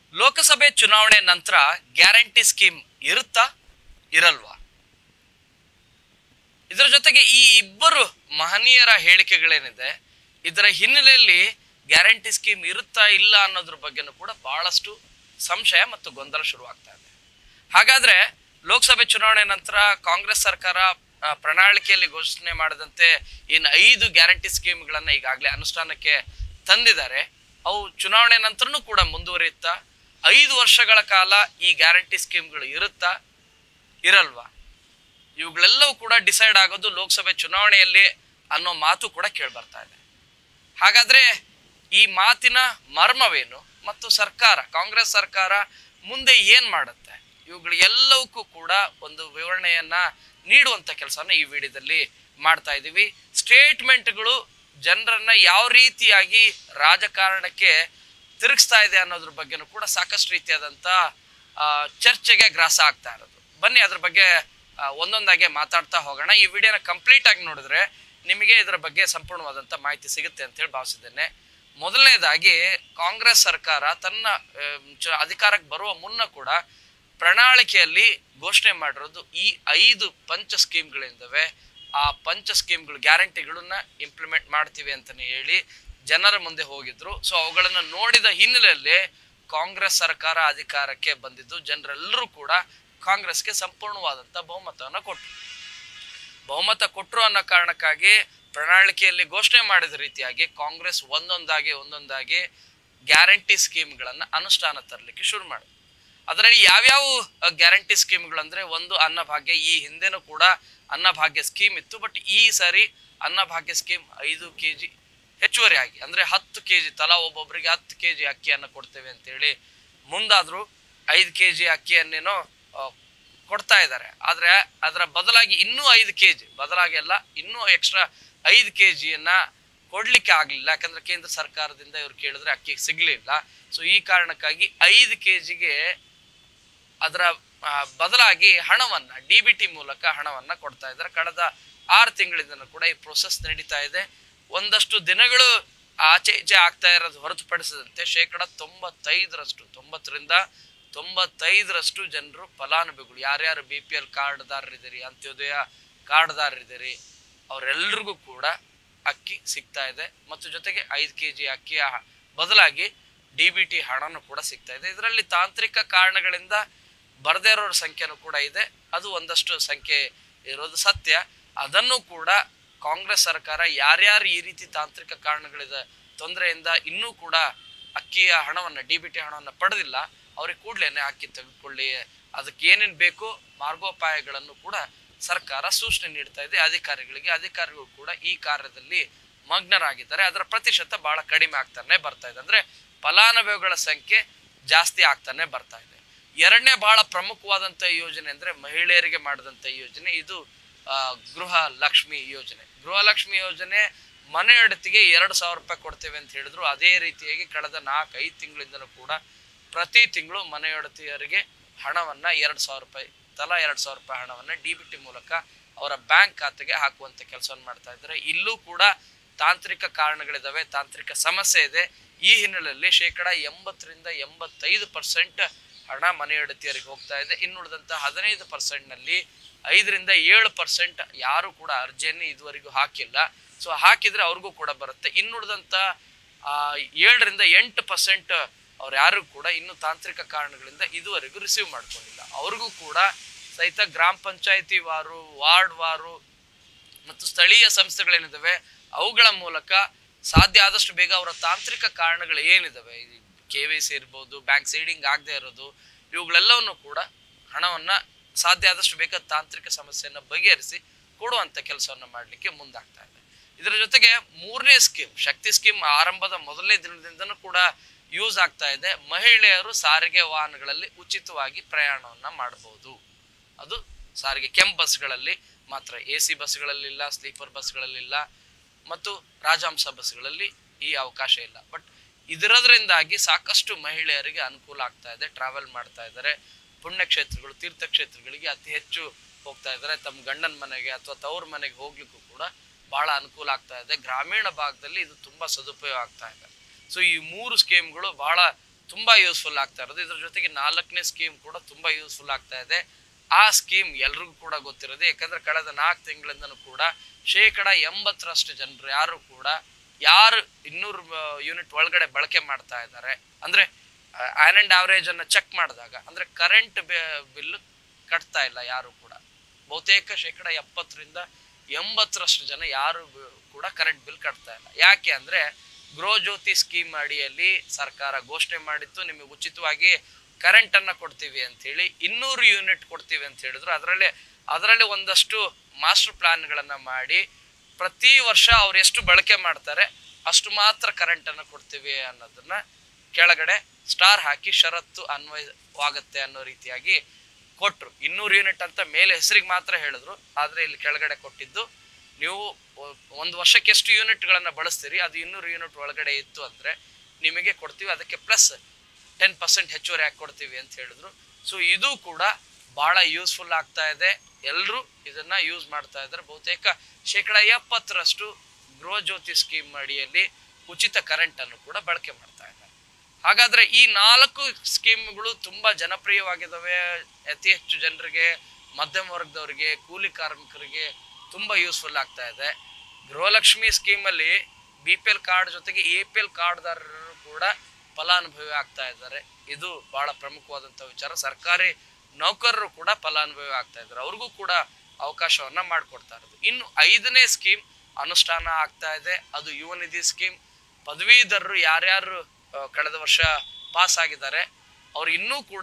ಲೋಕಸಭೆ ಚುನಾವಣೆ ನಂತರ guarantee scheme ಇರುತ್ತಾ ಇರಲ್ವಾ ಇದರ ಜೊತೆಗೆ ಈ ಇಬ್ಬರು ಮಹನೀಯರ ಹೇಳಿಕೆಗಳೇನಿದೆ ಇದರ ಹಿನ್ನೆಲೆಯಲ್ಲಿ ಗ್ಯಾರಂಟಿ ಸ್ಕೀಮ್ ಇರುತ್ತಾ ಇಲ್ಲ ಅನ್ನೋದ್ರ ಬಗ್ಗೆನೂ ಕೂಡ ಬಹಳಷ್ಟು ಸಂಶಯ ಮತ್ತು ಗೊಂದಲ ಶುರುವಾಗ್ತಾ ಇದೆ ಹಾಗಾದ್ರೆ ಲೋಕಸಭೆ ಚುನಾವಣೆ ನಂತರ ಕಾಂಗ್ರೆಸ್ ಸರ್ಕಾರ ಆ, ಪ್ರಣಾಳಿಕೆಯಲ್ಲಿ ಘೋಷಣೆ ಮಾಡಿದಂತೆ ಇನ್ನು ಐದು ಗ್ಯಾರಂಟಿ ಸ್ಕೀಮ್ಗಳನ್ನ ಈಗಾಗಲೇ ಅನುಷ್ಠಾನಕ್ಕೆ ತಂದಿದ್ದಾರೆ ಅವು ಚುನಾವಣೆ ನಂತರನೂ ಕೂಡ ಮುಂದುವರಿಯುತ್ತಾ ಐದು ವರ್ಷಗಳ ಕಾಲ ಈ ಗ್ಯಾರಂಟಿ ಸ್ಕೀಮ್ಗಳು ಇರುತ್ತಾ ಇರಲ್ವಾ ಇವುಗಳೆಲ್ಲವೂ ಕೂಡ ಡಿಸೈಡ್ ಆಗೋದು ಲೋಕಸಭೆ ಚುನಾವಣೆಯಲ್ಲಿ ಅನ್ನೋ ಮಾತು ಕೂಡ ಕೇಳ್ಬರ್ತಾ ಇದೆ ಹಾಗಾದ್ರೆ ಈ ಮಾತಿನ ಮರ್ಮವೇನು ಮತ್ತು ಸರ್ಕಾರ ಕಾಂಗ್ರೆಸ್ ಸರ್ಕಾರ ಮುಂದೆ ಏನ್ ಮಾಡುತ್ತೆ ಇವುಗಳು ಎಲ್ಲವಕ್ಕೂ ಕೂಡ ಒಂದು ವಿವರಣೆಯನ್ನ ನೀಡುವಂತ ಕೆಲಸನ ಈ ವಿಡಿಯೋದಲ್ಲಿ ಮಾಡ್ತಾ ಇದ್ದೀವಿ ಸ್ಟೇಟ್ಮೆಂಟ್ಗಳು ಜನರನ್ನ ಯಾವ ರೀತಿಯಾಗಿ ರಾಜಕಾರಣಕ್ಕೆ ತಿರುಗಿಸ್ತಾ ಇದೆ ಅನ್ನೋದ್ರ ಬಗ್ಗೆನೂ ಕೂಡ ಸಾಕಷ್ಟು ರೀತಿಯಾದಂತ ಆ, ಚರ್ಚೆಗೆ ಗ್ರಾಸ ಆಗ್ತಾ ಇರೋದು ಬನ್ನಿ ಅದ್ರ ಬಗ್ಗೆ ಆ, ಒಂದೊಂದಾಗೆ ಮಾತಾಡ್ತಾ ಹೋಗೋಣ ಈ ವಿಡಿಯೋನ ಕಂಪ್ಲೀಟ್ ಆಗಿ ನೋಡಿದ್ರೆ ನಿಮಗೆ ಇದರ ಬಗ್ಗೆ ಸಂಪೂರ್ಣವಾದಂತ ಮಾಹಿತಿ ಸಿಗುತ್ತೆ ಅಂತ ಹೇಳಿ ಭಾವಿಸಿದ್ದೇನೆ ಮೊದಲನೇದಾಗಿ ಕಾಂಗ್ರೆಸ್ ಸರ್ಕಾರ ತನ್ನ ಆಮ್, ಚ- ಅಧಿಕಾರಕ್ಕೆ ಬರುವ ಮುನ್ನ ಕೂಡ ಪ್ರಣಾಳಿಕೆಯಲ್ಲಿ ಘೋಷಣೆ ಮಾಡಿರೋದು ಈ ಐದು ಪಂಚ ಸ್ಕೀಮ್ಗಳಿಂದವೆ ಆ ಪಂಚ ಸ್ಕೀಮ್ಗಳು ಗ್ಯಾರಂಟಿಗಳನ್ನ ಇಂಪ್ಲಿಮೆಂಟ್ ಮಾಡ್ತೀವಿ ಅಂತಾನೆ ಹೇಳಿ ಜನರ ಮುಂದೆ ಹೋಗಿದ್ರು ಸೊ ಅವುಗಳನ್ನ ನೋಡಿದ ಹಿನ್ನೆಲೆಯಲ್ಲಿ ಕಾಂಗ್ರೆಸ್ ಸರ್ಕಾರ ಅಧಿಕಾರಕ್ಕೆ ಬಂದಿದ್ದು ಜನರೆಲ್ಲರೂ ಕೂಡ ಕಾಂಗ್ರೆಸ್ಗೆ ಸಂಪೂರ್ಣವಾದಂತ ಬಹುಮತವನ್ನ ಕೊಟ್ಟರು ಬಹುಮತ ಕೊಟ್ಟರು ಅನ್ನೋ ಕಾರಣಕ್ಕಾಗಿ ಪ್ರಣಾಳಿಕೆಯಲ್ಲಿ ಘೋಷಣೆ ಮಾಡಿದ ರೀತಿಯಾಗಿ ಕಾಂಗ್ರೆಸ್ ಒಂದೊಂದಾಗಿ ಒಂದೊಂದಾಗಿ ಗ್ಯಾರಂಟಿ ಸ್ಕೀಮ್ಗಳನ್ನ ಅನುಷ್ಠಾನ ತರಲಿಕ್ಕೆ ಶುರು ಮಾಡಿದ್ರು ಅದರಲ್ಲಿ ಯಾವ್ಯಾವ ಗ್ಯಾರಂಟಿ ಸ್ಕೀಮ್ಗಳಂದ್ರೆ ಒಂದು ಅನ್ನಭಾಗ್ಯ ಈ ಹಿಂದೆನೂ ಕೂಡ ಅನ್ನಭಾಗ್ಯ ಸ್ಕೀಮ್ ಇತ್ತು ಬಟ್ ಈ ಸಾರಿ ಅನ್ನಭಾಗ್ಯ ಸ್ಕೀಮ್ ಐದು ಕೆ ಜಿ ಹೆಚ್ಚುವರಿ ಆಗಿ ಅಂದ್ರೆ ಹತ್ತು ಕೆ ಜಿ ತಲಾ ಒಬ್ಬೊಬ್ಬರಿಗೆ ಹತ್ತು ಕೆ ಜಿ ಅಕ್ಕಿಯನ್ನು ಕೊಡ್ತೇವೆ ಅಂತೇಳಿ ಮುಂದಾದ್ರು ಐದು ಕೆ ಜಿ ಅಕ್ಕಿಯನ್ನೇನೋ ಆ, ಕೊಡ್ತಾ ಇದ್ದಾರೆ ಆದ್ರೆ ಅದರ ಬದಲಾಗಿ ಇನ್ನೂ ಐದು ಕೆ ಜಿ ಬದಲಾಗಿ ಅಲ್ಲ ಇನ್ನೂ ಎಕ್ಸ್ಟ್ರಾ ಐದು ಕೆ ಜಿಯನ್ನ ಕೊಡ್ಲಿಕ್ಕೆ ಆಗ್ಲಿಲ್ಲ ಯಾಕಂದ್ರೆ ಕೇಂದ್ರ ಸರ್ಕಾರದಿಂದ ಇವ್ರು ಕೇಳಿದ್ರೆ ಅಕ್ಕಿ ಸಿಗ್ಲಿಲ್ಲ ಸೊ ಈ ಕಾರಣಕ್ಕಾಗಿ ಐದು ಕೆ ಜಿಗೆ ಅದರ ಆ, ಬದಲಾಗಿ ಹಣವನ್ನ ಡಿ ಬಿ ಟಿ ಮೂಲಕ ಹಣವನ್ನ ಕೊಡ್ತಾ ಇದ್ದಾರೆ ಕಳೆದ ಆರು ತಿಂಗಳಿಂದ ಕೂಡ ಈ ಪ್ರೊಸೆಸ್ ನಡೀತಾ ಇದೆ ಒಂದಷ್ಟು ದಿನಗಳು ಆಚೆ ಈಚೆ ಆಗ್ತಾ ಇರೋದು ಹೊರತುಪಡಿಸಿದಂತೆ ಶೇಕಡ ತೊಂಬತ್ತೈದರಷ್ಟು ತೊಂಬತ್ತರಿಂದ ತೊಂಬತ್ತೈದರಷ್ಟು ಜನರು ಫಲಾನುಭವಿಗಳು ಯಾರ್ಯಾರು ಬಿ ಪಿ ಎಲ್ ಕಾರ್ಡ್ದಾರರಿದ್ದೀರಿ ಅಂತ್ಯೋದಯ ಕಾರ್ಡ್ದಾರರಿದ್ದೀರಿ ಅವರೆಲ್ಲರಿಗೂ ಕೂಡ ಅಕ್ಕಿ ಸಿಗ್ತಾ ಇದೆ ಮತ್ತು ಜೊತೆಗೆ ಐದು ಕೆ ಜಿ ಅಕ್ಕಿಯ ಬದಲಾಗಿ ಡಿ ಬಿ ಟಿ ಹಣನೂ ಕೂಡ ಸಿಗ್ತಾ ಇದೆ ಇದರಲ್ಲಿ ತಾಂತ್ರಿಕ ಕಾರಣಗಳಿಂದ ಬರದೇ ಇರೋರ ಸಂಖ್ಯೆನೂ ಕೂಡ ಇದೆ ಅದು ಒಂದಷ್ಟು ಸಂಖ್ಯೆ ಇರೋದು ಸತ್ಯ ಅದನ್ನು ಕೂಡ ಕಾಂಗ್ರೆಸ್ ಸರ್ಕಾರ ಯಾರ್ಯಾರು ಈ ರೀತಿ ತಾಂತ್ರಿಕ ಕಾರಣಗಳಿದೆ ತೊಂದರೆಯಿಂದ ಇನ್ನೂ ಕೂಡ ಅಕ್ಕಿಯ ಹಣವನ್ನ ಡಿ ಬಿ ಟಿ ಹಣವನ್ನ ಪಡೆದಿಲ್ಲ ಅವ್ರಿಗೆ ಕೂಡ್ಲೇನೆ ಅಕ್ಕಿ ತೆಗೆದುಕೊಳ್ಳಿ ಅದಕ್ಕೆ ಏನೇನ್ ಬೇಕು ಮಾರ್ಗೋಪಾಯಗಳನ್ನು ಕೂಡ ಸರ್ಕಾರ ಸೂಚನೆ ನೀಡ್ತಾ ಇದೆ ಅಧಿಕಾರಿಗಳಿಗೆ ಅಧಿಕಾರಿಗಳು ಕೂಡ ಈ ಕಾರ್ಯದಲ್ಲಿ ಮಗ್ನರಾಗಿದ್ದಾರೆ ಅದರ ಪ್ರತಿಶತ ಬಹಳ ಕಡಿಮೆ ಆಗ್ತಾನೆ ಬರ್ತಾ ಇದೆ ಅಂದ್ರೆ ಫಲಾನುಭವಿಗಳ ಸಂಖ್ಯೆ ಜಾಸ್ತಿ ಆಗ್ತಾನೆ ಬರ್ತಾ ಇದೆ ಎರಡನೇ ಬಹಳ ಪ್ರಮುಖವಾದಂತ ಯೋಜನೆ ಅಂದ್ರೆ ಮಹಿಳೆಯರಿಗೆ ಮಾಡಿದಂತ ಯೋಜನೆ ಇದು ಆ, ಗೃಹ ಲಕ್ಷ್ಮಿ ಯೋಜನೆ ಗೃಹಲಕ್ಷ್ಮಿ ಯೋಜನೆ ಮನೆ ಅಡತಿಗೆ ಎರಡು ಸಾವಿರ ರೂಪಾಯಿ ಕೊಡ್ತೇವೆ ಅಂತ ಹೇಳಿದ್ರು ಅದೇ ರೀತಿಯಾಗಿ ಕಳೆದ ನಾಲ್ಕು ಐದು ತಿಂಗಳಿಂದಲೂ ಕೂಡ ಪ್ರತಿ ತಿಂಗಳು ಮನೆಯೊಡತಿಯರಿಗೆ ಹಣವನ್ನ ಎರಡು ಸಾವಿರ ರೂಪಾಯಿ ತಲಾ ಎರಡು ಸಾವಿರ ರೂಪಾಯಿ ಹಣವನ್ನ ಡಿ ಬಿ ಟಿ ಮೂಲಕ ಅವರ ಬ್ಯಾಂಕ್ ಖಾತೆಗೆ ಹಾಕುವಂತ ಕೆಲಸವನ್ನು ಮಾಡ್ತಾ ಇದ್ದಾರೆ ಇಲ್ಲೂ ಕೂಡ ತಾಂತ್ರಿಕ ಕಾರಣಗಳಿದಾವೆ ತಾಂತ್ರಿಕ ಸಮಸ್ಯೆ ಇದೆ ಈ ಹಿನ್ನೆಲೆಯಲ್ಲಿ ಶೇಕಡ ಎಂಬತ್ತರಿಂದ ಎಂಬತ್ತೈದು ಪರ್ಸೆಂಟ್ ಹಣ ಮನೆಯೊಡತಿಯರಿಗೆ ಹೋಗ್ತಾ ಇದೆ ಇನ್ನುಳಿದಂತ ಹದಿನೈದು ಪರ್ಸೆಂಟ್ ನಲ್ಲಿ ಐದರಿಂದ ಏಳು ಪರ್ಸೆಂಟ್ ಯಾರು ಕೂಡ ಅರ್ಜಿಯನ್ನು ಇದುವರೆಗೂ ಹಾಕಿಲ್ಲ ಸೊ ಹಾಕಿದ್ರೆ ಅವ್ರಿಗೂ ಕೂಡ ಬರುತ್ತೆ ಇನ್ನುಳಿದಂತ ಆ ಏಳರಿಂದ ಎಂಟು ಪರ್ಸೆಂಟ್ ಅವ್ರು ಯಾರು ಕೂಡ ಇನ್ನು ತಾಂತ್ರಿಕ ಕಾರಣಗಳಿಂದ ಇದುವರೆಗೂ ರಿಸೀವ್ ಮಾಡ್ಕೊಂಡಿಲ್ಲ ಅವ್ರಿಗೂ ಕೂಡ ಸಹಿತ ಗ್ರಾಮ ಪಂಚಾಯತಿ ವಾರು ವಾರ್ಡ್ ವಾರು ಮತ್ತು ಸ್ಥಳೀಯ ಸಂಸ್ಥೆಗಳೇನಿದಾವೆ ಅವುಗಳ ಮೂಲಕ ಸಾಧ್ಯ ಆದಷ್ಟು ಬೇಗ ಅವರ ತಾಂತ್ರಿಕ ಕಾರಣಗಳು ಏನಿದಾವೆ ಕೆ ವಿ ಸಿ ಇರ್ಬೋದು ಬ್ಯಾಂಕ್ ಸೀಡಿಂಗ್ ಆಗದೆ ಇರೋದು ಇವುಗಳೆಲ್ಲವನ್ನು ಕೂಡ ಹಣವನ್ನ ಸಾಧ್ಯ ಆದಷ್ಟು ಬೇಗ ತಾಂತ್ರಿಕ ಸಮಸ್ಯೆಯನ್ನು ಬಗೆಹರಿಸಿ ಕೊಡುವಂತ ಕೆಲಸವನ್ನು ಮಾಡಲಿಕ್ಕೆ ಮುಂದಾಗ್ತಾ ಇದೆ ಇದರ ಜೊತೆಗೆ ಮೂರನೇ ಸ್ಕೀಮ್ ಶಕ್ತಿ ಸ್ಕೀಮ್ ಆರಂಭದ ಮೊದಲನೇ ದಿನದಿಂದನೂ ಕೂಡ ಯೂಸ್ ಆಗ್ತಾ ಇದೆ ಮಹಿಳೆಯರು ಸಾರಿಗೆ ವಾಹನಗಳಲ್ಲಿ ಉಚಿತವಾಗಿ ಪ್ರಯಾಣವನ್ನ ಮಾಡಬಹುದು ಅದು ಸಾರಿಗೆ ಕೆಂಪ್ ಬಸ್ಗಳಲ್ಲಿ ಮಾತ್ರ ಎ ಸಿ ಬಸ್ಗಳಲ್ಲಿಲ್ಲ ಸ್ಲೀಪರ್ ಬಸ್ಗಳಲ್ಲಿಲ್ಲ ಮತ್ತು ರಾಜಹಂಸ ಬಸ್ಗಳಲ್ಲಿ ಈ ಅವಕಾಶ ಇಲ್ಲ ಬಟ್ ಇದರದ್ರಿಂದಾಗಿ ಸಾಕಷ್ಟು ಮಹಿಳೆಯರಿಗೆ ಅನುಕೂಲ ಆಗ್ತಾ ಇದೆ ಟ್ರಾವೆಲ್ ಮಾಡ್ತಾ ಇದ್ದಾರೆ ಪುಣ್ಯಕ್ಷೇತ್ರಗಳು ತೀರ್ಥಕ್ಷೇತ್ರಗಳಿಗೆ ಅತಿ ಹೆಚ್ಚು ಹೋಗ್ತಾ ಇದ್ದಾರೆ ತಮ್ಮ ಗಂಡನ ಮನೆಗೆ ಅಥವಾ ತವ್ರ ಮನೆಗೆ ಹೋಗ್ಲಿಕ್ಕೂ ಕೂಡ ಬಹಳ ಅನುಕೂಲ ಆಗ್ತಾ ಇದೆ ಗ್ರಾಮೀಣ ಭಾಗದಲ್ಲಿ ಇದು ತುಂಬಾ ಸದುಪಯೋಗ ಆಗ್ತಾ ಇದೆ ಸೊ ಈ ಮೂರು ಸ್ಕೀಮ್ಗಳು ಬಹಳ ತುಂಬಾ ಯೂಸ್ಫುಲ್ ಆಗ್ತಾ ಇರೋದು ಇದ್ರ ಜೊತೆಗೆ ನಾಲ್ಕನೇ ಸ್ಕೀಮ್ ಕೂಡ ತುಂಬಾ ಯೂಸ್ಫುಲ್ ಆಗ್ತಾ ಇದೆ ಆ ಸ್ಕೀಮ್ ಎಲ್ರಿಗೂ ಕೂಡ ಗೊತ್ತಿರೋದು ಯಾಕಂದ್ರೆ ಕಳೆದ ನಾಲ್ಕು ತಿಂಗಳಿಂದನೂ ಕೂಡ ಶೇಕಡ ಎಂಬತ್ತರಷ್ಟು ಜನರು ಯಾರು ಕೂಡ ಯಾರು ಇನ್ನೂರು ಯೂನಿಟ್ ಒಳಗಡೆ ಬಳಕೆ ಮಾಡ್ತಾ ಇದ್ದಾರೆ ಅಂದ್ರೆ ಆನ್ ಅಂಡ್ ಆವರೇಜ್ ಅನ್ನ ಚೆಕ್ ಮಾಡಿದಾಗ ಅಂದ್ರೆ ಕರೆಂಟ್ ಬಿಲ್ ಕಟ್ತಾ ಇಲ್ಲ ಯಾರು ಕೂಡ ಬಹುತೇಕ ಶೇಕಡ ಎಪ್ಪತ್ತರಿಂದ ಎಂಬತ್ತರಷ್ಟು ಜನ ಯಾರು ಬ- ಕೂಡ ಕರೆಂಟ್ ಬಿಲ್ ಕಟ್ತಾ ಇಲ್ಲ ಯಾಕೆ ಅಂದ್ರೆ ಗೃಹ ಜ್ಯೋತಿ ಸ್ಕೀಮ್ ಅಡಿಯಲ್ಲಿ ಸರ್ಕಾರ ಘೋಷಣೆ ಮಾಡಿತ್ತು ನಿಮಗೆ ಉಚಿತವಾಗಿ ಕರೆಂಟ್ ಅನ್ನ ಕೊಡ್ತೀವಿ ಅಂತ ಹೇಳಿ ಇನ್ನೂರು ಯೂನಿಟ್ ಕೊಡ್ತೀವಿ ಅಂತ ಹೇಳಿದ್ರು ಅದರಲ್ಲಿ ಅದರಲ್ಲಿ ಒಂದಷ್ಟು ಮಾಸ್ಟರ್ ಪ್ಲಾನ್ಗಳನ್ನ ಮಾಡಿ ಪ್ರತಿ ವರ್ಷ ಅವ್ರು ಎಷ್ಟು ಬಳಕೆ ಮಾಡ್ತಾರೆ ಅಷ್ಟು ಮಾತ್ರ ಕರೆಂಟ್ ಅನ್ನ ಕೊಡ್ತೀವಿ ಅನ್ನೋದನ್ನ ಕೆಳಗಡೆ ಸ್ಟಾರ್ ಹಾಕಿ ಷರತ್ತು ಅನ್ವಯವಾಗತ್ತೆ ಅನ್ನೋ ರೀತಿಯಾಗಿ ಕೊಟ್ರು ಇನ್ನೂರು ಯೂನಿಟ್ ಅಂತ ಮೇಲೆ ಹೆಸರಿಗೆ ಮಾತ್ರ ಹೇಳಿದ್ರು ಆದ್ರೆ ಇಲ್ಲಿ ಕೆಳಗಡೆ ಕೊಟ್ಟಿದ್ದು ನೀವು ಒ- ಒಂದು ವರ್ಷಕ್ಕೆ ಎಷ್ಟು ಯೂನಿಟ್ಗಳನ್ನ ಬಳಸ್ತೀರಿ ಅದು ಇನ್ನೂರು ಯೂನಿಟ್ ಒಳಗಡೆ ಇತ್ತು ಅಂದ್ರೆ ನಿಮಗೆ ಕೊಡ್ತೀವಿ ಅದಕ್ಕೆ ಪ್ಲಸ್ ಟೆನ್ ಪರ್ಸೆಂಟ್ ಹೆಚ್ಚುವರಿ ಹಾಕಿ ಕೊಡ್ತೀವಿ ಅಂತ ಹೇಳಿದ್ರು ಸೊ ಇದು ಕೂಡ ಬಹಳ ಯೂಸ್ಫುಲ್ ಆಗ್ತಾ ಇದೆ ಎಲ್ಲರೂ ಇದನ್ನ ಯೂಸ್ ಮಾಡ್ತಾ ಇದ್ದಾರೆ ಬಹುತೇಕ ಶೇಕಡ ಎಪ್ಪತ್ತರಷ್ಟು ಗೃಹ ಜ್ಯೋತಿ ಸ್ಕೀಮ್ ಅಡಿಯಲ್ಲಿ ಉಚಿತ ಕರೆಂಟ್ ಅನ್ನು ಕೂಡ ಬಳಕೆ ಮಾಡ್ತಾ ಇದ್ದಾರೆ ಹಾಗಾದ್ರೆ ಈ ನಾಲ್ಕು ಸ್ಕೀಮ್ಗಳು ತುಂಬಾ ಜನಪ್ರಿಯವಾಗಿದ್ದಾವೆ ಅತಿ ಹೆಚ್ಚು ಜನರಿಗೆ ಮಧ್ಯಮ ವರ್ಗದವರಿಗೆ ಕೂಲಿ ಕಾರ್ಮಿಕರಿಗೆ ತುಂಬಾ ಯೂಸ್ಫುಲ್ ಆಗ್ತಾ ಇದೆ ಗೃಹಲಕ್ಷ್ಮಿ ಸ್ಕೀಮ್ ಅಲ್ಲಿ ಬಿ ಪಿ ಎಲ್ ಕಾರ್ಡ್ ಜೊತೆಗೆ ಎ ಪಿ ಎಲ್ ಕಾರ್ಡ್ದಾರರು ಕೂಡ ಫಲಾನುಭವಿ ಆಗ್ತಾ ಇದ್ದಾರೆ ಇದು ಬಹಳ ಪ್ರಮುಖವಾದಂತ ವಿಚಾರ ಸರ್ಕಾರಿ ನೌಕರರು ಕೂಡ ಫಲಾನುಭವಿ ಆಗ್ತಾ ಇದ್ದಾರೆ ಅವ್ರಿಗೂ ಕೂಡ ಅವಕಾಶವನ್ನ ಮಾಡಿಕೊಡ್ತಾ ಇರೋದು ಇನ್ನು ಐದನೇ ಸ್ಕೀಮ್ ಅನುಷ್ಠಾನ ಆಗ್ತಾ ಇದೆ ಅದು ಯುವ ನಿಧಿ ಸ್ಕೀಮ್ ಪದವೀಧರರು ಯಾರ್ಯಾರು ಆ, ಕಳೆದ ವರ್ಷ ಪಾಸ್ ಆಗಿದ್ದಾರೆ ಅವ್ರು ಇನ್ನೂ ಕೂಡ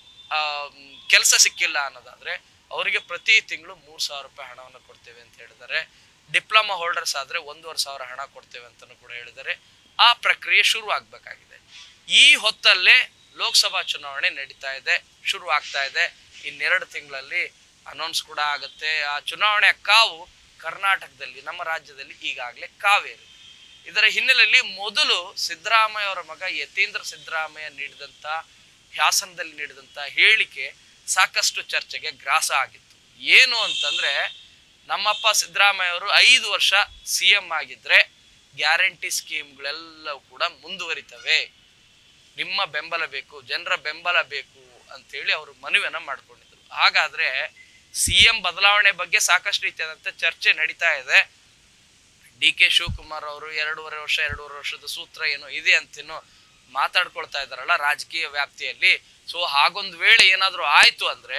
ಕೆಲಸ ಸಿಕ್ಕಿಲ್ಲ ಅನ್ನೋದಾದ್ರೆ ಅವರಿಗೆ ಪ್ರತಿ ತಿಂಗಳು ಮೂರ್ ಸಾವಿರ ರೂಪಾಯಿ ಹಣವನ್ನು ಕೊಡ್ತೇವೆ ಅಂತ ಹೇಳಿದ್ದಾರೆ ಡಿಪ್ಲೊಮಾ ಹೋಲ್ಡರ್ಸ್ ಆದ್ರೆ ಒಂದೂವರೆ ಸಾವಿರ ಹಣ ಕೊಡ್ತೇವೆ ಅಂತಾನು ಕೂಡ ಹೇಳಿದ್ದಾರೆ ಆ ಪ್ರಕ್ರಿಯೆ ಶುರು ಆಗ್ಬೇಕಾಗಿದೆ ಈ ಹೊತ್ತಲ್ಲೇ ಲೋಕಸಭಾ ಚುನಾವಣೆ ನಡೀತಾ ಇದೆ ಶುರು ಆಗ್ತಾ ಇದೆ ಇನ್ನೆರಡು ತಿಂಗಳಲ್ಲಿ ಅನೌನ್ಸ್ ಕೂಡ ಆಗುತ್ತೆ ಆ ಚುನಾವಣೆಯ ಕಾವು ಕರ್ನಾಟಕದಲ್ಲಿ ನಮ್ಮ ರಾಜ್ಯದಲ್ಲಿ ಈಗಾಗಲೇ ಕಾವೇರಿ ಇದರ ಹಿನ್ನೆಲೆಯಲ್ಲಿ ಮೊದಲು ಸಿದ್ದರಾಮಯ್ಯ ಅವರ ಮಗ ಯತೀಂದ್ರ ಸಿದ್ದರಾಮಯ್ಯ ನೀಡಿದಂತ ಹಾಸನದಲ್ಲಿ ನೀಡಿದಂತ ಹೇಳಿಕೆ ಸಾಕಷ್ಟು ಚರ್ಚೆಗೆ ಗ್ರಾಸ ಆಗಿತ್ತು ಏನು ಅಂತಂದ್ರೆ ನಮ್ಮಪ್ಪ ಸಿದ್ದರಾಮಯ್ಯ ಅವರು ಐದು ವರ್ಷ ಸಿ ಎಂ ಆಗಿದ್ರೆ ಗ್ಯಾರಂಟಿ ಸ್ಕೀಮ್ಗಳೆಲ್ಲವೂ ಕೂಡ ಮುಂದುವರಿತವೆ ನಿಮ್ಮ ಬೆಂಬಲ ಬೇಕು ಜನರ ಬೆಂಬಲ ಬೇಕು ಅಂತೇಳಿ ಅವರು ಮನವಿಯನ್ನ ಮಾಡ್ಕೊಂಡಿದ್ರು ಹಾಗಾದ್ರೆ ಸಿ ಎಂ ಬದಲಾವಣೆ ಬಗ್ಗೆ ಸಾಕಷ್ಟು ರೀತಿಯಾದಂತ ಚರ್ಚೆ ನಡೀತಾ ಇದೆ ಡಿ ಕೆ ಶಿವಕುಮಾರ್ ಅವರು ಎರಡೂವರೆ ವರ್ಷ ಎರಡೂವರೆ ವರ್ಷದ ಸೂತ್ರ ಏನೋ ಇದೆ ಅಂತೇನೋ ಮಾತಾಡ್ಕೊಳ್ತಾ ಇದಾರಲ್ಲ ರಾಜಕೀಯ ವ್ಯಾಪ್ತಿಯಲ್ಲಿ ಸೊ ಹಾಗೊಂದು ವೇಳೆ ಏನಾದರೂ ಆಯ್ತು ಅಂದ್ರೆ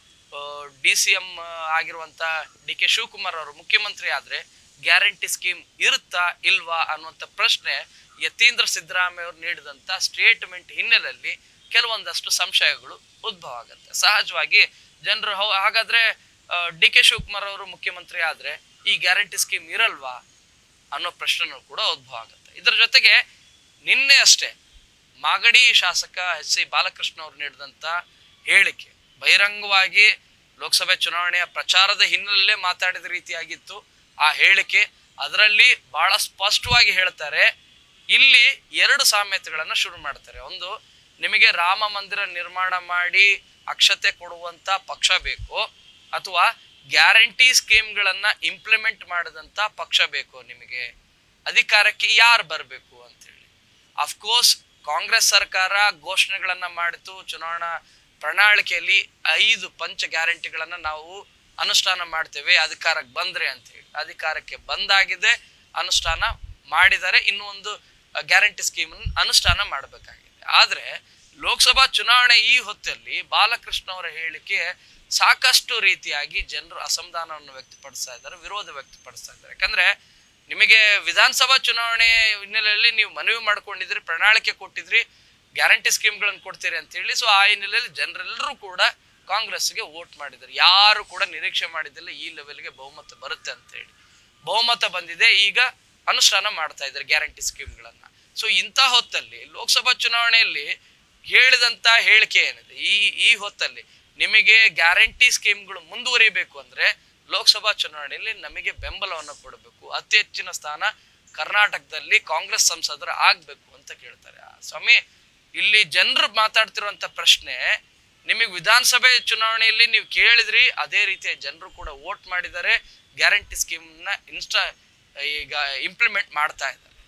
ಡಿ ಸಿ ಎಂ ಆಗಿರುವಂತ ಡಿ ಕೆ ಶಿವಕುಮಾರ್ ಅವರು ಮುಖ್ಯಮಂತ್ರಿ ಆದ್ರೆ ಗ್ಯಾರಂಟಿ ಸ್ಕೀಮ್ ಇರುತ್ತಾ ಇಲ್ವಾ ಅನ್ನುವಂಥ ಪ್ರಶ್ನೆ ಯತೀಂದ್ರ ಸಿದ್ದರಾಮಯ್ಯ ಅವರು ನೀಡಿದಂತ ಸ್ಟೇಟ್ಮೆಂಟ್ ಹಿನ್ನೆಲೆಯಲ್ಲಿ ಕೆಲವೊಂದಷ್ಟು ಸಂಶಯಗಳು ಉದ್ಭವ ಆಗುತ್ತೆ ಸಹಜವಾಗಿ ಜನರು ಹೌ- ಹಾಗಾದ್ರೆ ಡಿ ಕೆ ಶಿವಕುಮಾರ್ ಅವರು ಮುಖ್ಯಮಂತ್ರಿ ಆದ್ರೆ ಈ ಗ್ಯಾರಂಟಿ ಸ್ಕೀಮ್ ಇರಲ್ವಾ ಅನ್ನೋ ಪ್ರಶ್ನೆನೂ ಕೂಡ ಉದ್ಭವ ಆಗುತ್ತೆ ಇದರ ಜೊತೆಗೆ ನಿನ್ನೆ ಅಷ್ಟೇ ಮಾಗಡಿ ಶಾಸಕ ಎಚ್ ಸಿ ಬಾಲಕೃಷ್ಣ ಅವರು ನೀಡಿದಂತ ಹೇಳಿಕೆ ಬಹಿರಂಗವಾಗಿ ಲೋಕಸಭೆ ಚುನಾವಣೆಯ ಪ್ರಚಾರದ ಹಿನ್ನೆಲೆಯಲ್ಲೇ ಮಾತಾಡಿದ ರೀತಿಯಾಗಿತ್ತು ಆ ಹೇಳಿಕೆ ಅದರಲ್ಲಿ ಬಹಳ ಸ್ಪಷ್ಟವಾಗಿ ಹೇಳ್ತಾರೆ ಇಲ್ಲಿ ಎರಡು ಸಾಮ್ಯತೆಗಳನ್ನ ಶುರು ಮಾಡ್ತಾರೆ ಒಂದು ನಿಮಗೆ ರಾಮ ಮಂದಿರ ನಿರ್ಮಾಣ ಮಾಡಿ ಅಕ್ಷತೆ ಕೊಡುವಂತ ಪಕ್ಷ ಬೇಕು ಅಥವಾ ಗ್ಯಾರಂಟಿ ಸ್ಕೀಮ್ಗಳನ್ನ ಇಂಪ್ಲಿಮೆಂಟ್ ಮಾಡಿದಂತ ಪಕ್ಷ ಬೇಕು ನಿಮಗೆ ಅಧಿಕಾರಕ್ಕೆ ಯಾರು ಬರಬೇಕು ಅಂತೇಳಿ ಅಫ್ಕೋರ್ಸ್ ಕಾಂಗ್ರೆಸ್ ಸರ್ಕಾರ ಘೋಷಣೆಗಳನ್ನ ಮಾಡಿತು ಚುನಾವಣಾ ಪ್ರಣಾಳಿಕೆಯಲ್ಲಿ ಐದು ಪಂಚ ಗ್ಯಾರಂಟಿಗಳನ್ನ ನಾವು ಅನುಷ್ಠಾನ ಮಾಡ್ತೇವೆ ಅಧಿಕಾರಕ್ಕೆ ಬಂದ್ರೆ ಅಂತ ಹೇಳಿ ಅಧಿಕಾರಕ್ಕೆ ಬಂದಾಗಿದೆ ಅನುಷ್ಠಾನ ಮಾಡಿದ್ದಾರೆ ಇನ್ನು ಒಂದು ಗ್ಯಾರಂಟಿ ಸ್ಕೀಮ್ ಅನುಷ್ಠಾನ ಮಾಡಬೇಕಾಗಿದೆ ಆದ್ರೆ ಲೋಕಸಭಾ ಚುನಾವಣೆ ಈ ಹೊತ್ತಲ್ಲಿ ಬಾಲಕೃಷ್ಣ ಅವರ ಹೇಳಿಕೆ ಸಾಕಷ್ಟು ರೀತಿಯಾಗಿ ಜನರು ಅಸಮಾಧಾನವನ್ನು ವ್ಯಕ್ತಪಡಿಸ್ತಾ ಇದ್ದಾರೆ ವಿರೋಧ ವ್ಯಕ್ತಪಡಿಸ್ತಾ ಇದ್ದಾರೆ ಯಾಕಂದ್ರೆ ನಿಮಗೆ ವಿಧಾನಸಭಾ ಚುನಾವಣೆ ಹಿನ್ನೆಲೆಯಲ್ಲಿ ನೀವು ಮನವಿ ಮಾಡ್ಕೊಂಡಿದ್ರಿ ಪ್ರಣಾಳಿಕೆ ಕೊಟ್ಟಿದ್ರಿ ಗ್ಯಾರಂಟಿ ಸ್ಕೀಮ್ಗಳನ್ನು ಕೊಡ್ತೀರಿ ಅಂತ ಹೇಳಿ ಸೊ ಆ ಹಿನ್ನೆಲೆಯಲ್ಲಿ ಜನರೆಲ್ಲರೂ ಕೂಡ ಕಾಂಗ್ರೆಸ್ಗೆ ವೋಟ್ ಮಾಡಿದ್ದಾರೆ ಯಾರು ಕೂಡ ನಿರೀಕ್ಷೆ ಮಾಡಿದ್ದಿಲ್ಲ ಈ ಲೆವೆಲ್ಗೆ ಬಹುಮತ ಬರುತ್ತೆ ಅಂತ ಹೇಳಿ ಬಹುಮತ ಬಂದಿದೆ ಈಗ ಅನುಷ್ಠಾನ ಮಾಡ್ತಾ ಇದ್ದಾರೆ ಗ್ಯಾರಂಟಿ ಸ್ಕೀಮ್ಗಳನ್ನ ಸೊ ಇಂಥ ಹೊತ್ತಲ್ಲಿ ಲೋಕಸಭಾ ಚುನಾವಣೆಯಲ್ಲಿ ಹೇಳಿದಂತ ಹೇಳಿಕೆ ಏನಿದೆ ಈ ಈ ಹೊತ್ತಲ್ಲಿ ನಿಮಗೆ ಗ್ಯಾರಂಟಿ ಸ್ಕೀಮ್ಗಳು ಮುಂದುವರಿಬೇಕು ಅಂದ್ರೆ ಲೋಕಸಭಾ ಚುನಾವಣೆಯಲ್ಲಿ ನಮಗೆ ಬೆಂಬಲವನ್ನು ಕೊಡಬೇಕು ಅತಿ ಹೆಚ್ಚಿನ ಸ್ಥಾನ ಕರ್ನಾಟಕದಲ್ಲಿ ಕಾಂಗ್ರೆಸ್ ಸಂಸದರು ಆಗ್ಬೇಕು ಅಂತ ಕೇಳ್ತಾರೆ ಆ ಸ್ವಾಮಿ ಇಲ್ಲಿ ಜನರು ಮಾತಾಡ್ತಿರುವಂತ ಪ್ರಶ್ನೆ ನಿಮಗೆ ವಿಧಾನಸಭೆ ಚುನಾವಣೆಯಲ್ಲಿ ನೀವು ಕೇಳಿದ್ರಿ ಅದೇ ರೀತಿಯ ಜನರು ಕೂಡ ವೋಟ್ ಮಾಡಿದ್ದಾರೆ ಗ್ಯಾರಂಟಿ ಸ್ಕೀಮ್ ನ ಇನ್ಸ್ಟಾ ಈಗ ಇಂಪ್ಲಿಮೆಂಟ್ ಮಾಡ್ತಾ ಇದ್ದಾರೆ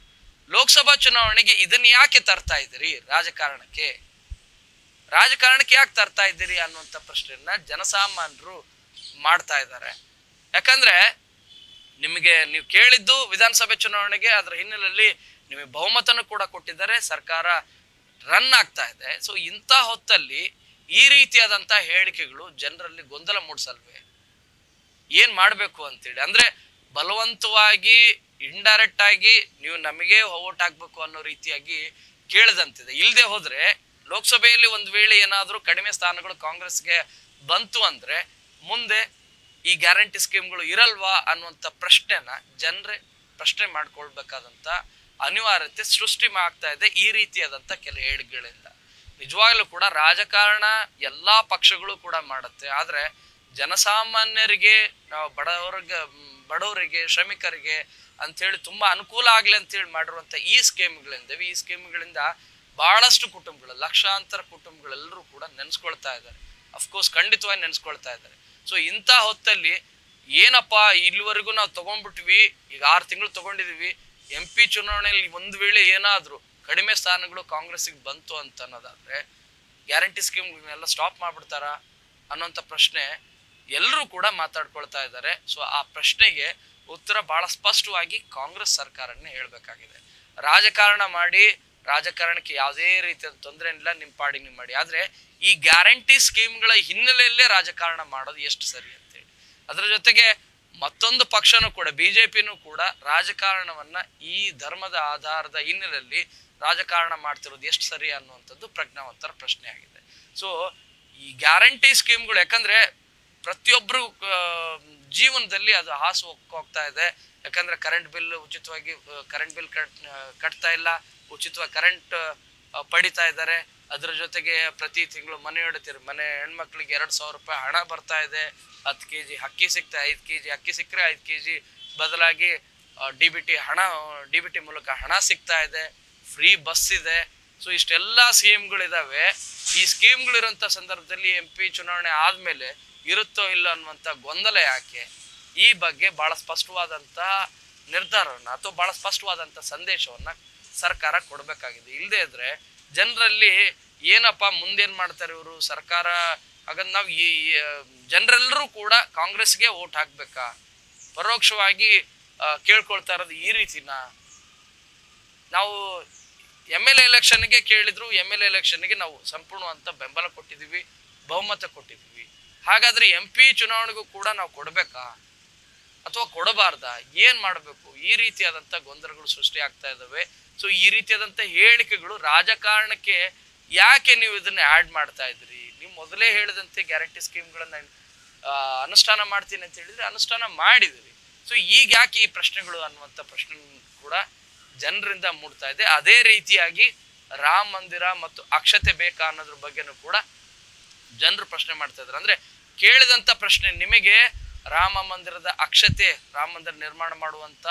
ಲೋಕಸಭಾ ಚುನಾವಣೆಗೆ ಇದನ್ನ ಯಾಕೆ ತರ್ತಾ ಇದ್ದೀರಿ ರಾಜಕಾರಣಕ್ಕೆ ರಾಜಕಾರಣಕ್ಕೆ ಯಾಕೆ ತರ್ತಾ ಇದ್ದೀರಿ ಅನ್ನುವಂಥ ಪ್ರಶ್ನೆಯನ್ನ ಜನಸಾಮಾನ್ಯರು ಮಾಡ್ತಾ ಇದ್ದಾರೆ ಯಾಕಂದ್ರೆ ನಿಮಗೆ ನೀವು ಕೇಳಿದ್ದು ವಿಧಾನಸಭೆ ಚುನಾವಣೆಗೆ ಅದರ ಹಿನ್ನೆಲೆಯಲ್ಲಿ ನಿಮಗೆ ಬಹುಮತನೂ ಕೂಡ ಕೊಟ್ಟಿದ್ದಾರೆ ಸರ್ಕಾರ ರನ್ ಆಗ್ತಾ ಇದೆ ಸೊ ಇಂಥ ಹೊತ್ತಲ್ಲಿ ಈ ರೀತಿಯಾದಂಥ ಹೇಳಿಕೆಗಳು ಜನರಲ್ಲಿ ಗೊಂದಲ ಮೂಡಿಸಲ್ವೇ ಏನ್ ಮಾಡ್ಬೇಕು ಅಂತೇಳಿ ಅಂದ್ರೆ ಬಲವಂತವಾಗಿ ಇಂಡೈರೆಕ್ಟ್ ಆಗಿ ನೀವು ನಮಗೆ ಓಟ್ ಹಾಕ್ಬೇಕು ಅನ್ನೋ ರೀತಿಯಾಗಿ ಕೇಳದಂತಿದೆ ಇಲ್ಲದೆ ಹೋದ್ರೆ ಲೋಕಸಭೆಯಲ್ಲಿ ಒಂದು ವೇಳೆ ಏನಾದ್ರೂ ಕಡಿಮೆ ಸ್ಥಾನಗಳು ಕಾಂಗ್ರೆಸ್ಗೆ ಬಂತು ಅಂದ್ರೆ ಮುಂದೆ ಈ ಗ್ಯಾರಂಟಿ ಸ್ಕೀಮ್ಗಳು ಇರಲ್ವಾ ಅನ್ನುವಂಥ ಪ್ರಶ್ನೆನ ಜನರೇ ಪ್ರಶ್ನೆ ಮಾಡ್ಕೊಳ್ಬೇಕಾದಂತ ಅನಿವಾರ್ಯತೆ ಸೃಷ್ಟಿ ಆಗ್ತಾ ಇದೆ ಈ ರೀತಿಯಾದಂಥ ಕೆಲ ಹೇಳಿಕೆಗಳಿಂದ ನಿಜವಾಗ್ಲೂ ಕೂಡ ರಾಜಕಾರಣ ಎಲ್ಲಾ ಪಕ್ಷಗಳು ಕೂಡ ಮಾಡುತ್ತೆ ಆದ್ರೆ ಜನಸಾಮಾನ್ಯರಿಗೆ ನಾವು ಬಡವರಿಗೆ ಬಡವರಿಗೆ ಶ್ರಮಿಕರಿಗೆ ಅಂತೇಳಿ ತುಂಬಾ ಅನುಕೂಲ ಆಗ್ಲಿ ಅಂತೇಳಿ ಮಾಡಿರುವಂತ ಈ ಸ್ಕೀಮ್ಗಳಿಂದ ಈ ಸ್ಕೀಮ್ಗಳಿಂದ ಬಹಳಷ್ಟು ಕುಟುಂಬಗಳು ಲಕ್ಷಾಂತರ ಕುಟುಂಬಗಳೆಲ್ಲರೂ ಕೂಡ ನೆನೆಸ್ಕೊಳ್ತಾ ಇದ್ದಾರೆ ಅಫ್ಕೋರ್ಸ್ ಖಂಡಿತವಾಗಿ ನೆನೆಸ್ಕೊಳ್ತಾ ಇದ್ದಾರೆ ಸೊ ಇಂಥ ಹೊತ್ತಲ್ಲಿ ಏನಪ್ಪಾ ಇಲ್ಲಿವರೆಗೂ ನಾವು ತಗೊಂಡ್ಬಿಟ್ವಿ ಈಗ ಆರು ತಿಂಗಳು ತಗೊಂಡಿದೀವಿ ಎಂ ಪಿ ಚುನಾವಣೆಯಲ್ಲಿ ಒಂದು ವೇಳೆ ಏನಾದ್ರೂ ಕಡಿಮೆ ಸ್ಥಾನಗಳು ಕಾಂಗ್ರೆಸ್ಸಿಗೆ ಬಂತು ಅಂತ ಅನ್ನೋದಾದ್ರೆ ಗ್ಯಾರಂಟಿ ಸ್ಕೀಮ್ಗಳನ್ನೆಲ್ಲ ಸ್ಟಾಪ್ ಮಾಡ್ಬಿಡ್ತಾರಾ ಅನ್ನೋಂಥ ಪ್ರಶ್ನೆ ಎಲ್ಲರೂ ಕೂಡ ಮಾತಾಡ್ಕೊಳ್ತಾ ಇದ್ದಾರೆ ಸೊ ಆ ಪ್ರಶ್ನೆಗೆ ಉತ್ತರ ಬಹಳ ಸ್ಪಷ್ಟವಾಗಿ ಕಾಂಗ್ರೆಸ್ ಸರ್ಕಾರನೇ ಹೇಳ್ಬೇಕಾಗಿದೆ ರಾಜಕಾರಣ ಮಾಡಿ ರಾಜಕಾರಣಕ್ಕೆ ಯಾವುದೇ ರೀತಿಯ ತೊಂದರೆ ಇಲ್ಲ ನಿಮ್ಮ ಪಾಡಿಗೆ ನೀವು ಮಾಡಿ ಆದ್ರೆ ಈ ಗ್ಯಾರಂಟಿ ಸ್ಕೀಮ್ಗಳ ಹಿನ್ನೆಲೆಯಲ್ಲೇ ರಾಜಕಾರಣ ಮಾಡೋದು ಎಷ್ಟು ಸರಿ ಅಂತೇಳಿ ಅದರ ಜೊತೆಗೆ ಮತ್ತೊಂದು ಪಕ್ಷನೂ ಕೂಡ ಬಿಜೆಪಿನೂ ಕೂಡ ರಾಜಕಾರಣವನ್ನ ಈ ಧರ್ಮದ ಆಧಾರದ ಹಿನ್ನೆಲೆಯಲ್ಲಿ ರಾಜಕಾರಣ ಮಾಡ್ತಿರೋದು ಎಷ್ಟು ಸರಿ ಅನ್ನುವಂಥದ್ದು ಪ್ರಜ್ಞಾವಂತರ ಪ್ರಶ್ನೆ ಆಗಿದೆ ಸೊ ಈ ಗ್ಯಾರಂಟಿ ಸ್ಕೀಮ್ಗಳು ಯಾಕಂದ್ರೆ ಪ್ರತಿಯೊಬ್ಬರು ಜೀವನದಲ್ಲಿ ಅದು ಹಾಸು ಹೋಗ್- ಹೋಗ್ತಾ ಇದೆ ಯಾಕಂದ್ರೆ ಕರೆಂಟ್ ಬಿಲ್ ಉಚಿತವಾಗಿ ಕರೆಂಟ್ ಬಿಲ್ ಕಟ್ ಕಟ್ತಾ ಇಲ್ಲ ಉಚಿತವಾಗಿ ಕರೆಂಟ್ ಪಡಿತಾ ಇದ್ದಾರೆ ಅದ್ರ ಜೊತೆಗೆ ಪ್ರತಿ ತಿಂಗಳು ಮನೆ ಹೊಡಿತೀರಿ ಮನೆ ಹೆಣ್ಮಕ್ಳಿಗೆ ಎರಡ್ ಸಾವಿರ ರೂಪಾಯಿ ಹಣ ಬರ್ತಾ ಇದೆ ಹತ್ತು ಕೆ ಜಿ ಅಕ್ಕಿ ಸಿಗ್ತಾ ಐದು ಕೆ ಜಿ ಅಕ್ಕಿ ಸಿಕ್ಕರೆ ಐದು ಕೆ ಜಿ ಬದಲಾಗಿ ಡಿ ಬಿ ಟಿ ಹಣ ಡಿ ಬಿ ಟಿ ಮೂಲಕ ಹಣ ಸಿಗ್ತಾ ಇದೆ ಫ್ರೀ ಬಸ್ ಇದೆ ಸೊ ಇಷ್ಟೆಲ್ಲ ಸ್ಕೀಮ್ಗಳಿದಾವೆ ಈ ಸ್ಕೀಮ್ಗಳಿರೋಂಥ ಸಂದರ್ಭದಲ್ಲಿ ಎಂ ಪಿ ಚುನಾವಣೆ ಆದ್ಮೇಲೆ ಇರುತ್ತೋ ಇಲ್ಲ ಅನ್ನುವಂಥ ಗೊಂದಲ ಯಾಕೆ ಈ ಬಗ್ಗೆ ಬಹಳ ಸ್ಪಷ್ಟವಾದಂತಹ ನಿರ್ಧಾರವನ್ನ ಅಥವಾ ಬಹಳ ಸ್ಪಷ್ಟವಾದಂಥ ಸಂದೇಶವನ್ನ ಸರ್ಕಾರ ಕೊಡಬೇಕಾಗಿದೆ ಇಲ್ಲದೆ ಇದ್ರೆ ಜನರಲ್ಲಿ ಏನಪ್ಪ ಮುಂದೇನ್ ಮಾಡ್ತಾರೆ ಇವರು ಸರ್ಕಾರ ಹಾಗಾದ್ರೆ ನಾವು ಈ ಜನರೆಲ್ಲರೂ ಕೂಡ ಕಾಂಗ್ರೆಸ್ಗೆ ಓಟ್ ಹಾಕ್ಬೇಕಾ ಪರೋಕ್ಷವಾಗಿ ಆ, ಕೇಳ್ಕೊಳ್ತಾ ಇರೋದು ಈ ರೀತಿನ ನಾವು ಎಮ್ ಎಲ್ ಎಲೆಕ್ಷನ್ಗೆ ಕೇಳಿದ್ರು ಎಮ್ ಎಲ್ ಎಲೆಕ್ಷನ್ಗೆ ನಾವು ಸಂಪೂರ್ಣವಂತ ಬೆಂಬಲ ಕೊಟ್ಟಿದ್ದೀವಿ ಬಹುಮತ ಕೊಟ್ಟಿದ್ದೀವಿ ಹಾಗಾದ್ರೆ ಎಂ ಪಿ ಚುನಾವಣೆಗೂ ಕೂಡ ನಾವು ಕೊಡ್ಬೇಕಾ ಅಥವಾ ಕೊಡಬಾರ್ದಾ ಏನ್ ಮಾಡಬೇಕು ಈ ರೀತಿಯಾದಂತ ಗೊಂದಲಗಳು ಸೃಷ್ಟಿ ಆಗ್ತಾ ಇದಾವೆ ಸೊ ಈ ರೀತಿಯಾದಂತ ಹೇಳಿಕೆಗಳು ರಾಜಕಾರಣಕ್ಕೆ ಯಾಕೆ ನೀವು ಇದನ್ನ ಆಡ್ ಮಾಡ್ತಾ ಇದ್ರಿ ನೀವು ಮೊದಲೇ ಹೇಳಿದಂತೆ ಗ್ಯಾರಂಟಿ ಸ್ಕೀಮ್ಗಳನ್ನ ಆ, ಅನುಷ್ಠಾನ ಮಾಡ್ತೀನಿ ಅಂತ ಹೇಳಿದ್ರೆ ಅನುಷ್ಠಾನ ಮಾಡಿದಿರಿ ಸೊ ಈಗ ಯಾಕೆ ಈ ಪ್ರಶ್ನೆಗಳು ಅನ್ನುವಂಥ ಪ್ರಶ್ನೆ ಕೂಡ ಜನರಿಂದ ಮೂಡ್ತಾ ಇದೆ ಅದೇ ರೀತಿಯಾಗಿ ರಾಮ ಮಂದಿರ ಮತ್ತು ಅಕ್ಷತೆ ಬೇಕಾ ಅನ್ನೋದ್ರ ಬಗ್ಗೆನೂ ಕೂಡ ಜನರು ಪ್ರಶ್ನೆ ಮಾಡ್ತಾ ಇದ್ದಾರೆ ಅಂದ್ರೆ ಕೇಳಿದಂತ ಪ್ರಶ್ನೆ ನಿಮಗೆ ರಾಮ ಮಂದಿರದ ಅಕ್ಷತೆ ರಾಮ ಮಂದಿರ ನಿರ್ಮಾಣ ಮಾಡುವಂತ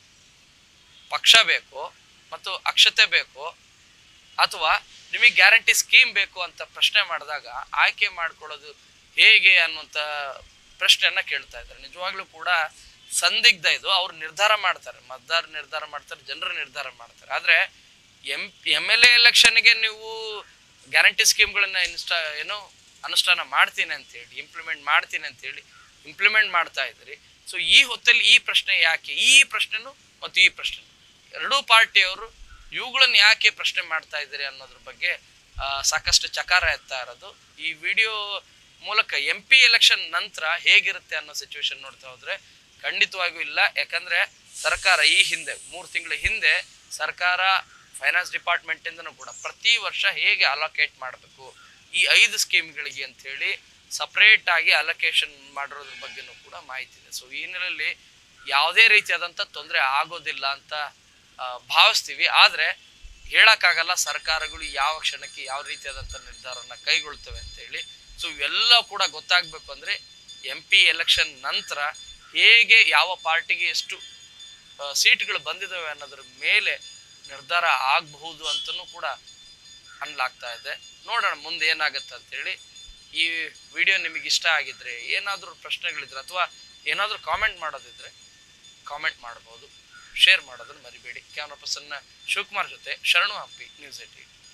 ಪಕ್ಷ ಬೇಕು ಮತ್ತು ಅಕ್ಷತೆ ಬೇಕು ಅಥವಾ ನಿಮಗೆ ಗ್ಯಾರಂಟಿ ಸ್ಕೀಮ್ ಬೇಕು ಅಂತ ಪ್ರಶ್ನೆ ಮಾಡಿದಾಗ ಆಯ್ಕೆ ಮಾಡ್ಕೊಳ್ಳೋದು ಹೇಗೆ ಅನ್ನುವಂಥ ಪ್ರಶ್ನೆಯನ್ನ ಕೇಳ್ತಾ ಇದ್ದಾರೆ ನಿಜವಾಗ್ಲೂ ಕೂಡ ಸಂದಿಗ್ಧ ಇದು ಅವ್ರು ನಿರ್ಧಾರ ಮಾಡ್ತಾರೆ ಮತದಾರರು ನಿರ್ಧಾರ ಮಾಡ್ತಾರೆ ಜನರು ನಿರ್ಧಾರ ಮಾಡ್ತಾರೆ ಆದ್ರೆ ಎಂ ಎಮ್ ಎಲ್ ಎ ಎಲೆಕ್ಷನ್ಗೆ ನೀವು ಗ್ಯಾರಂಟಿ ಸ್ಕೀಮ್ಗಳನ್ನ ಇನ್ಸ್ಟಾ ಏನು ಅನುಷ್ಠಾನ ಮಾಡ್ತೀನಿ ಅಂತೇಳಿ ಇಂಪ್ಲಿಮೆಂಟ್ ಮಾಡ್ತೀನಿ ಅಂತೇಳಿ ಇಂಪ್ಲಿಮೆಂಟ್ ಮಾಡ್ತಾ ಇದ್ರಿ ಸೊ ಈ ಹೊತ್ತಲ್ಲಿ ಈ ಪ್ರಶ್ನೆ ಯಾಕೆ ಈ ಪ್ರಶ್ನೆನು ಮತ್ತು ಈ ಪ್ರಶ್ನೆ ಎರಡೂ ಪಾರ್ಟಿಯವರು ಇವುಗಳನ್ನ ಯಾಕೆ ಪ್ರಶ್ನೆ ಮಾಡ್ತಾ ಇದ್ದೀರಿ ಅನ್ನೋದ್ರ ಬಗ್ಗೆ ಆ, ಸಾಕಷ್ಟು ಚಕಾರ ಎತ್ತಾ ಇರೋದು ಈ ವಿಡಿಯೋ ಮೂಲಕ ಎಂ ಪಿ ಎಲೆಕ್ಷನ್ ನಂತರ ಹೇಗಿರುತ್ತೆ ಅನ್ನೋ ಸಿಚುವೇಶನ್ ನೋಡ್ತಾ ಹೋದ್ರೆ ಖಂಡಿತವಾಗಿಯೂ ಇಲ್ಲ ಯಾಕಂದ್ರೆ ಸರ್ಕಾರ ಈ ಹಿಂದೆ ಮೂರು ತಿಂಗಳ ಹಿಂದೆ ಸರ್ಕಾರ ಫೈನಾನ್ಸ್ ಡಿಪಾರ್ಟ್ಮೆಂಟ್ ಇಂದನೂ ಕೂಡ ಪ್ರತಿ ವರ್ಷ ಹೇಗೆ ಅಲೋಕೇಟ್ ಮಾಡಬೇಕು ಈ ಐದು ಸ್ಕೀಮ್ಗಳಿಗೆ ಅಂತ ಹೇಳಿ ಸಪರೇಟ್ ಆಗಿ ಅಲೋಕೇಶನ್ ಮಾಡಿರೋದ್ರ ಬಗ್ಗೆನೂ ಕೂಡ ಮಾಹಿತಿ ಇದೆ ಸೊ ಈ ಹಿನ್ನೆಲೆಯಲ್ಲಿ ಯಾವುದೇ ರೀತಿಯಾದಂಥ ತೊಂದರೆ ಆಗೋದಿಲ್ಲ ಅಂತ ಆ, ಭಾವಿಸ್ತೀವಿ ಆದ್ರೆ ಹೇಳಕ್ಕಾಗಲ್ಲ ಸರ್ಕಾರಗಳು ಯಾವ ಕ್ಷಣಕ್ಕೆ ಯಾವ ರೀತಿಯಾದಂಥ ನಿರ್ಧಾರನ ಕೈಗೊಳ್ತವೆ ಅಂತೇಳಿ ಸೊ ಇವೆಲ್ಲ ಕೂಡ ಗೊತ್ತಾಗ್ಬೇಕು ಅಂದ್ರೆ ಎಂ ಪಿ ಎಲೆಕ್ಷನ್ ನಂತರ ಹೇಗೆ ಯಾವ ಪಾರ್ಟಿಗೆ ಎಷ್ಟು ಆ, ಸೀಟ್ಗಳು ಬಂದಿದ್ದಾವೆ ಅನ್ನೋದ್ರ ಮೇಲೆ ನಿರ್ಧಾರ ಆಗಬಹುದು ಅಂತಲೂ ಕೂಡ ಅನ್ಲಾಗ್ತಾ ಇದೆ ನೋಡೋಣ ಮುಂದೆ ಏನಾಗುತ್ತೆ ಅಂತೇಳಿ ಈ ವಿಡಿಯೋ ನಿಮಗೆ ಇಷ್ಟ ಆಗಿದ್ರೆ ಏನಾದರೂ ಪ್ರಶ್ನೆಗಳಿದ್ರೆ ಅಥವಾ ಏನಾದರೂ ಕಾಮೆಂಟ್ ಮಾಡೋದಿದ್ರೆ ಕಾಮೆಂಟ್ ಮಾಡ್ಬೋದು ಶೇರ್ ಮಾಡೋದನ್ನು ಮರಿಬೇಡಿ ಕ್ಯಾಮ್ರಾ ಪರ್ಸನ್ನ ಶಿವಕುಮಾರ್ ಜೊತೆ ಶರಣು ಹಂಪಿ ನ್ಯೂಸ್ ಏಟೀನ್